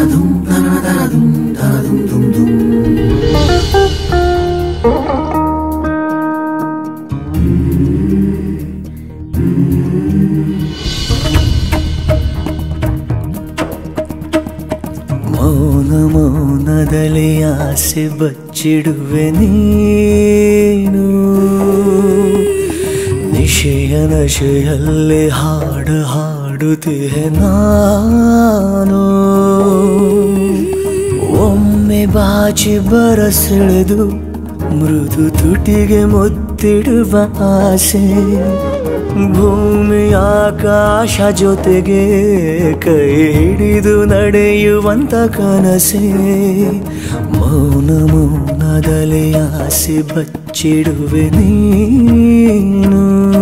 ಮೌನ ಮೌನದಲ್ಲಿ ಆಸೆ ಬಚ್ಚಿಡುವೆ ನೀನು ನಿಶೆಯ ನಶೆಯಲ್ಲಿ ಹಾಡು ಹಾಡುತ್ತಿವೆ ನಾನು ಒಮ್ಮೆ ಬಾಚಿ ಬರಸೆಳೆದು ಮೃದು ತುಟಿಗೆ ಮುತ್ತಿಡುವ ಆಸೆ ಭೂಮಿ ಆಕಾಶ ಜೊತೆಗೆ ಕೈ ಹಿಡಿದು ನಡೆಯುವಂತ ಕನಸೆ ಮೌನ ಮೌನದಲ್ಲಿ ಆಸೆ ಬಚ್ಚಿಡುವೆ ನೀನು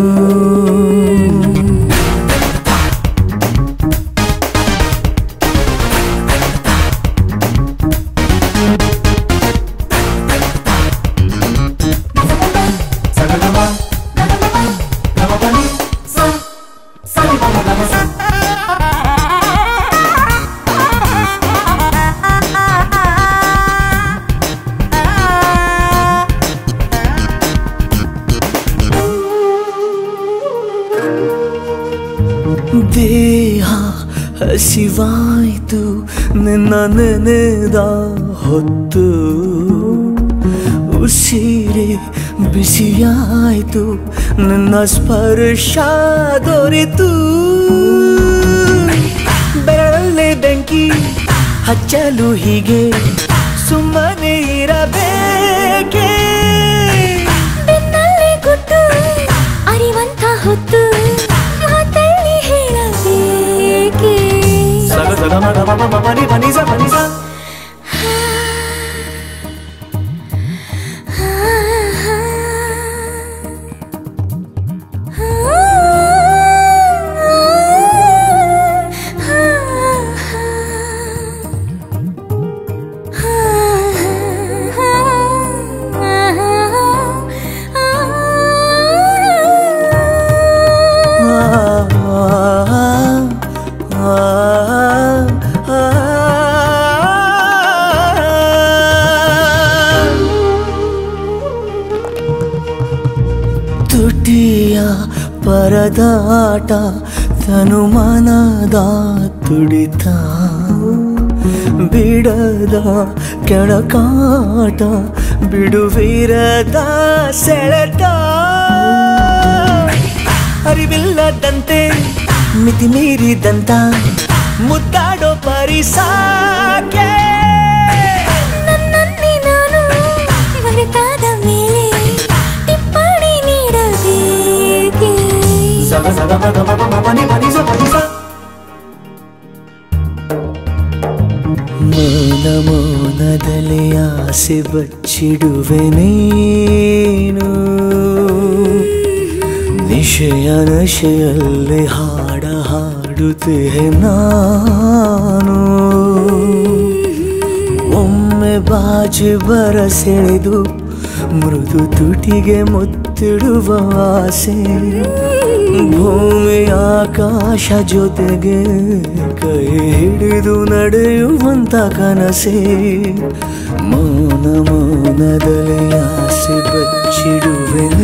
ದೇಹ ಹಸಿವಾಯ್ತು ನಿನ್ನ ನೆನೆದ ಹೊತ್ತು ಉಸಿರೆ ಬಿಸಿಯಾಯ್ತು ನಿನ್ನ ಸ್ಪರ್ಶ ದೊರೆತು ಬೆರಳಲ್ಲಿ ಬೆಂಕಿ ಹಚ್ಚಲು ಹೀಗೆ ಸುಮ್ಮನೆ ಇರಬೇಕೆ ಬೆನ್ನಲ್ಲಿ ಗುಟ್ಟು ಅರಿವಂತ ಹೊತ್ತು ಮಾತಲ್ಲಿ ಹೇಳಬೇಕೆ ಸಗ ಸಗ ಮಗ ಮಮ ಮಮ ನಿ ಬನಿ ಸ ಬನಿ ಸ ತುಟಿಯ ಪರದಾಟ ತನುಮಾನದ ತುಡಿತ ಬಿಡದ ಕೆಳಕಾಟ ಬಿಡುವಿರದ ಸೆಳೆತ ಅರಿವಿಲ್ಲದಂತೆ ಮಿತಿ ಮೀರಿದಂತ ಮುದ್ದಾಡೋ ಪರಿಸಾಕೆ ನನ್ನಲ್ಲಿ ನಾನು ಮರೆತಾದ ಮೇಲೆ ಟಿಪ್ಪಣಿ ನೀಡಬೇಕೆ ಸಗ ಸಗ ಮಗ ಮಗ ಮಮ ನಿ ಬನಿ ಸ ಬನಿ ಸ ಮೌನ ಮೌನದಲ್ಲಿ ಆಸೆ ಬಚ್ಚಿಡುವೆ ನೀನು ನಿಶೆಯ ನಶೆಯಲ್ಲಿ ಹಾಡ ಹಾಡುತ್ತಿವೆ ನಾನು ಒಮ್ಮೆ ಬಾಜಿ ಬರಸೆಳೆದು ಮೃದು ತುಟಿಗೆ ಮುತ್ತಿಡುವ ಆಸೆ ಭೂಮಿ ಆಕಾಶ ಜೊತೆಗೆ ಕೈ ಹಿಡಿದು ನಡೆಯುವಂತ ಕನಸೆ ಮೌನ ಮೌನದಲ್ಲಿ ಆಸೆ ಬಚ್ಚಿಡುವೆ